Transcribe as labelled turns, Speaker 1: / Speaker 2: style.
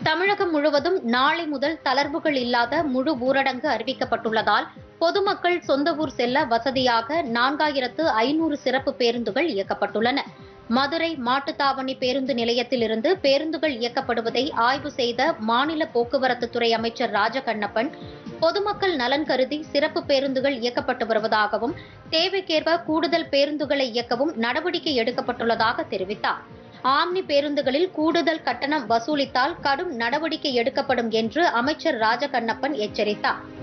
Speaker 1: தமிழகம் முழுவதும் நாளை முதல் தளர்வுகள் இல்லாத முழு ஊரடங்கு அறிவிக்கப்பட்டுள்ளதால் பொதுமக்கள் சொந்த ஊர் செல்ல வசதியாக நான்காயிரத்து ஐநூறு சிறப்பு பேருந்துகள் இயக்கப்பட்டுள்ளன மதுரை மாட்டுத்தாவணி பேருந்து நிலையத்திலிருந்து பேருந்துகள் இயக்கப்படுவதை ஆய்வு செய்த மாநில போக்குவரத்து துறை அமைச்சர் ராஜகண்ணப்பன் பொதுமக்கள் நலன் கருதி சிறப்பு பேருந்துகள் இயக்கப்பட்டு வருவதாகவும் தேவைக்கேற்ப கூடுதல் பேருந்துகளை இயக்கவும் நடவடிக்கை எடுக்கப்பட்டுள்ளதாக தெரிவித்தார் ஆம்னி பேருந்துகளில் கூடுதல் கட்டணம் வசூலித்தால் கடும் நடவடிக்கை எடுக்கப்படும் என்று அமைச்சர் ராஜகண்ணப்பன் எச்சரித்தார்